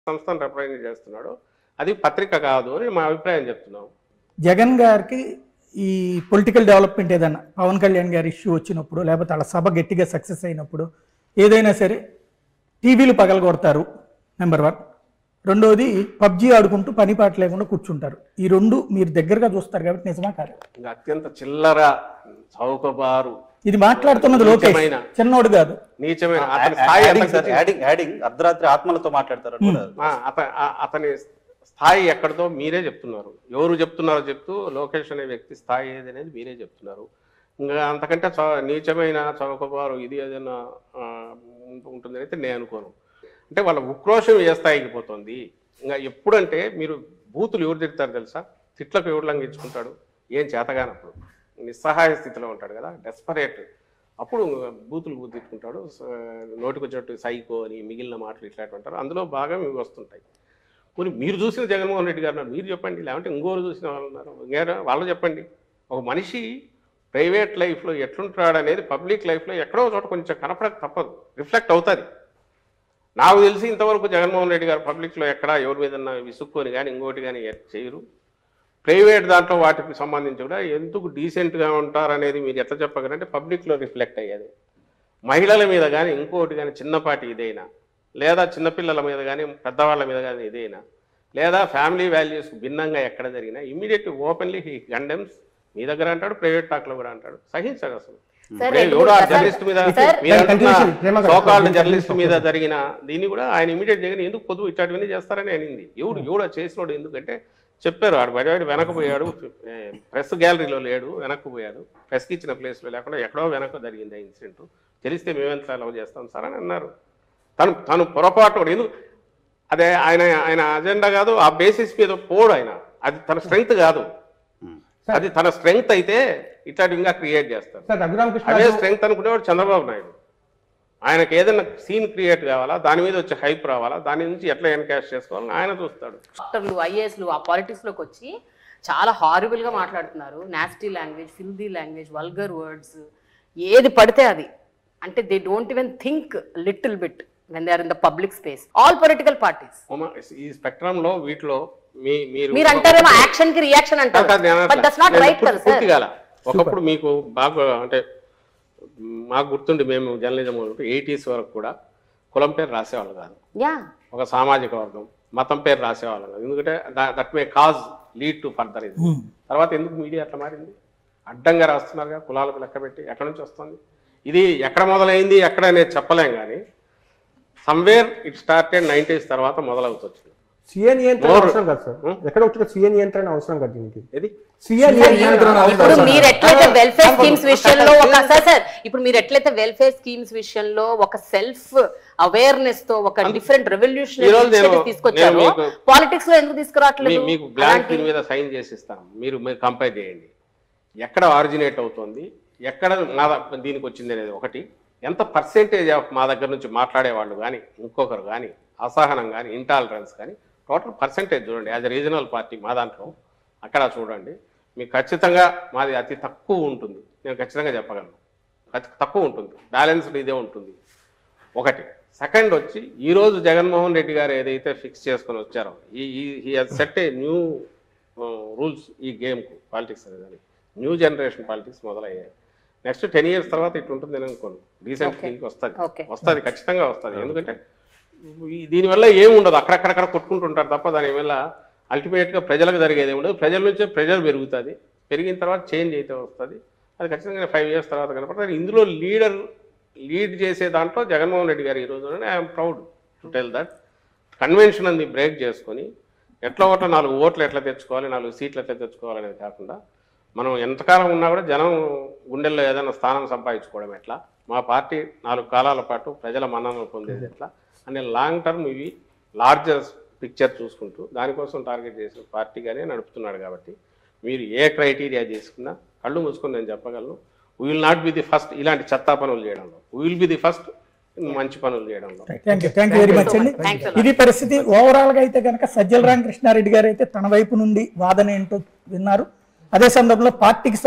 సంస్థను రిప్రజెంట్ చేస్తున్నాడు అది పత్రిక కాదు అని మా అభిప్రాయం చెప్తున్నాం జగన్ గారికి ఈ పొలిటికల్ డెవలప్మెంట్ ఏదైనా పవన్ కళ్యాణ్ గారి ఇష్యూ వచ్చినప్పుడు లేకపోతే వాళ్ళ సభ గట్టిగా సక్సెస్ అయినప్పుడు ఏదైనా సరే టీవీలు పగలగొడతారు నెంబర్ వన్ రెండోది పబ్జీ ఆడుకుంటూ పని పాట లేకుండా కూర్చుంటారు ఈ రెండు మీరు దగ్గరగా చూస్తారు కాబట్టి నిజమా కాదు ఇంకా అత్యంత చిల్లర చౌకబారు ఇది మాట్లాడుతున్నది లోకేష్ నీచమైన. చిన్నోడు కాదు నీచమైన అతని స్థాయి యాడింగ్ ఎంత సార్ యాడింగ్ యాడింగ్ అర్ధరాత్రి ఆత్మలతో మాట్లాడతారు అనుకున్నారు ఆ, అత- ఆ- అతని స్థాయి ఎక్కడితో మీరే చెప్తున్నారు ఎవరు చెప్తున్నారో చెప్తూ లోకేష్ అనే వ్యక్తి స్థాయి ఏది అనేది మీరే చెప్తున్నారు ఇంకా అంతకంటే చౌ- నీచమైన చౌకబారు ఇది ఏదైనా ఆ, ఉంటుందని అయితే నేను అనుకోను అంటే వాళ్ళ ఉక్రోషం ఏ స్థాయికి పోతుంది ఇంకా ఎప్పుడంటే మీరు బూతులు ఎవరు తిడతారు తెలుసా తిట్లకు ఎవరు లంఘించుకుంటాడు ఏం చేతగానప్పుడు నిస్సహాయ స్థితిలో ఉంటాడు కదా డెస్పరేట్ అప్పుడు బూతులు తిట్టుకుంటాడు స- నోటికి వచ్చినట్టు సైకో అని మిగిలిన మాటలు ఇట్లాంటి అంటారు అందులో బాగా ఇవి వస్తుంటాయి పోనీ మీరు చూసిన జగన్మోహన్ రెడ్డి గారు ఉన్నారు, మీరు చెప్పండి లేకుంటే ఇంకోరు చూసిన వాళ్ళు ఉన్నారు ఇంకేరా వాళ్ళు చెప్పండి ఒక మనిషి ప్రైవేట్ లైఫ్లో ఎట్లుంటాడు అనేది పబ్లిక్ లైఫ్లో ఎక్కడో చోట కొంచెం కనపడక తప్పదు రిఫ్లెక్ట్ అవుతుంది నాకు తెలిసి ఇంతవరకు జగన్మోహన్ రెడ్డి గారు పబ్లిక్లో ఎక్కడా ఎవరి మీద విసుక్కొని కానీ ఇంకోటి కానీ చేయరు ప్రైవేట్ దాంట్లో వాటికి సంబంధించి కూడా ఎందుకు డీసెంట్గా ఉంటారనేది మీరు ఎట్లా చెప్పగలంటే పబ్లిక్లో రిఫ్లెక్ట్ అయ్యేది మహిళల మీద కానీ ఇంకోటి కానీ చిన్నపాటి ఇదైనా లేదా చిన్నపిల్లల మీద కానీ పెద్దవాళ్ళ మీద కానీ ఇదైనా లేదా ఫ్యామిలీ వాల్యూస్ భిన్నంగా ఎక్కడ జరిగినా ఇమీడియట్ ఓపెన్లీ హీ కండెమ్స్ మీ దగ్గర అంటాడు ప్రైవేట్ టాక్లో కూడా అంటాడు సహించాడు అసలు సార్, ఇప్పుడే రెండు ఎవడో ఆ సార్, జర్నలిస్ట్ మీద సార్, మీరు అంటున్న continuation, ప్రేమ గారు, సోకాల్డ్ continuation జర్నలిస్ట్ మీద చేస్తాం. జరిగిన దీన్ని కూడా ఆయన ఇమీడియట్ జగన్ ఎందుకు పొద్దు ఇట్లాంటివన్నీ చేస్తారని అనింది ఎవడు ఎవడు అది చేసినోడు ఎందుకంటే చెప్పారు ఆడు బయట వెనకపోయాడు ప్రెస్ గ్యాలరీలో లేడు వెనక్కి పోయాడు ప్రెస్కి ఇచ్చిన ప్లేస్లో లేకుండా ఎక్కడో వెనక జరిగింది ఆ ఇన్సిడెంట్ తెలిస్తే మేమెంత అలవ్ చేస్తాం సార్ అని అన్నారు తను తను పొరపాటు ఎందుకు అదే ఆయన ఆయన అజెండా కాదు ఆ బేసిస్ మీద పోడు ఆయన అది తన స్ట్రెంగ్త్ కాదు అది తన స్ట్రెంగ్త్ అయితే ఇట్లాంటి ఇంకా క్రియేట్ చేస్తారు సార్ రఘురామకృష్ణ అదే స్ట్రెంగ్త్ అనుకునేవాడు చంద్రబాబు నాయుడు ఆయనకి ఏదైనా సీన్ క్రియేట్ కావాలా దాని మీద వచ్చే హైప్ రావాలా దాని నుంచి ఎట్లా ఎన్కాష్ చేసుకోవాలని ఆయన చూస్తాడు డాక్టర్లు ఐఏఎస్లు ఆ పాలిటిక్స్ లోకి వచ్చి చాలా హారిబుల్ గా మాట్లాడుతున్నారు nasty language filthy language vulgar words ఏది పడితే అది అంటే they don't even think little bit when they are in the public space all political parties ఉమా, ఈ స్పెక్ట్రమ్ లో వీటిలో మీ మీరు మీరు అంటారేమో యాక్షన్ కి రియాక్షన్ అంటారు కాదు, నేను బట్ దట్స్ నాట్ నేను రైట్ కదా పూర్తి- పూర్తి సార్ కాల ఒకప్పుడు మీకు బాగా అంటే మాకు గుర్తుండి మేము జర్నలిజం ఎయిటీస్ వరకు కూడా కులం పేరు రాసేవాళ్ళు కాదు యా ఒక సామాజిక వర్గం మతం పేరు రాసేవాళ్ళం కాదు ఎందుకంటే that may cause lead to further ఇది తర్వాత ఎందుకు మీడియా అట్లా మారింది అడ్డంగా రాస్తున్నారుగా కులాలకు లెక్క పెట్టి ఎక్కడి నుంచి వస్తుంది ఇది ఎక్కడ మొదలైంది ఎక్కడ అనేది చెప్పలేం కానీ సమ్వేర్ ఇట్ స్టార్టెడ్ నైంటీస్ తర్వాత మొదలవుతుంది సీఏ నియంత్రణ More- అవసరం కాదు సార్ Hmm? ఎక్కడ వచ్చిన సీఏ నియంత్రణ అవసరం కాదు దీనికి ఇది సీఏ నియంత్రణ ఇప్పుడు అవసరం మీరు ఎట్లయితే వెల్ఫేర్ స్కీమ్స్ విషయంలో ఒక సార్ సార్ ఇప్పుడు మీరు ఎట్లయితే వెల్ఫేర్ స్కీమ్స్ విషయంలో ఒక సెల్ఫ్ అవేర్నెస్ తో ఒక డిఫరెంట్ ఈ రోజు రెవల్యూషన్ నేను- తీసుకొచ్చారు నేను మీకు- పాలిటిక్స్ లో ఎందుకు మీ- తీసుకురావట్లేదు మీకు బ్లాంక్ అలాంటి- దీని మీద సైన్ చేసి ఇస్తాను మీరు మీరు కంపేర్ చేయండి ఎక్కడ ఆరిజినేట్ అవుతుంది ఎక్కడ మా ద- దీనికి వచ్చింది అనేది ఒకటి ఎంత పర్సెంటేజ్ ఆఫ్ మా దగ్గర నుంచి మాట్లాడే వాళ్ళు కానీ ఇంకొకరు కానీ అసహనం కానీ ఇంటాలరెన్స్ కానీ టోటల్ పర్సెంటేజ్ చూడండి యాజ్ ఎ రీజనల్ పార్టీ మా దాంట్లో అక్కడ చూడండి మీకు ఖచ్చితంగా మాది అతి తక్కువ ఉంటుంది నేను ఖచ్చితంగా చెప్పగలను ఖచ్చి- తక్కువ ఉంటుంది బ్యాలెన్స్డ్ ఇదే ఉంటుంది ఒకటి సెకండ్ వచ్చి ఈరోజు జగన్మోహన్ రెడ్డి గారు ఏదైతే ఫిక్స్ చేసుకొని వచ్చారో ఈ ఈ సెట్ ఏ న్యూ రూల్స్ ఈ గేమ్కు పాలిటిక్స్ అనేది న్యూ జనరేషన్ పాలిటిక్స్ మొదలయ్యాయి నెక్స్ట్ టెన్ ఇయర్స్ తర్వాత ఇటు ఉంటుంది అని అనుకోను రీసెంట్ Okay. దీనికి వస్తుంది Okay. వస్తుంది ఖచ్చితంగా వస్తుంది ఎందుకంటే ఈ- దీనివల్ల ఏమి ఉండదు అక్కడక్కడక్కడ కొట్టుకుంటుంటారు తప్ప దానివల్ల అల్టిమేట్గా ప్రజలకు జరిగేది ఏమి ఉండదు ప్రజల నుంచే ప్రెజర్ పెరుగుతుంది పెరిగిన తర్వాత చేంజ్ అయితే వస్తుంది అది ఖచ్చితంగా ఫైవ్ ఇయర్స్ తర్వాత కనపడుతుంది ఇందులో లీడర్ లీడ్ చేసే దాంట్లో జగన్మోహన్ రెడ్డి గారు ఈరోజు I'm proud to tell that convention అంది బ్రేక్ చేసుకొని ఎట్లా ఒకట నాలుగు ఓట్లు ఎట్లా తెచ్చుకోవాలి నాలుగు సీట్లు ఎట్లా తెచ్చుకోవాలి అనేది కాకుండా మనం ఎంతకాలం ఉన్నా కూడా జనం గుండెల్లో ఏదైనా స్థానం సంపాదించుకోవడం ఎట్లా మా పార్టీ నాలుగు కాలాల పాటు ప్రజల మన్ననలు పొందేది ఎట్లా అనే లాంగ్ టర్మ్ ఇవి లార్జర్ పిక్చర్ చూసుకుంటూ దానికోసం టార్గెట్ చేసిన పార్టీగానే నడుపుతున్నాడు కాబట్టి మీరు ఏ క్రైటీరియా చేసుకున్నా కళ్ళు మూసుకొని నేను చెప్పగలను will not be the first ఇలాంటి చెత్తా పనులు చేయడంలో విల్ బి ది ఫస్ట్ మంచి పనులు చేయడంలో thank you thank you very much అండి Thanks a lot. ఇది పరిస్థితి ఓవరాల్ గా అయితే కనుక సజ్జల రామకృష్ణారెడ్డి గారు అయితే తన వైపు నుండి వాదన ఏంటో విన్నారు అదే సందర్భంలో పార్టీకి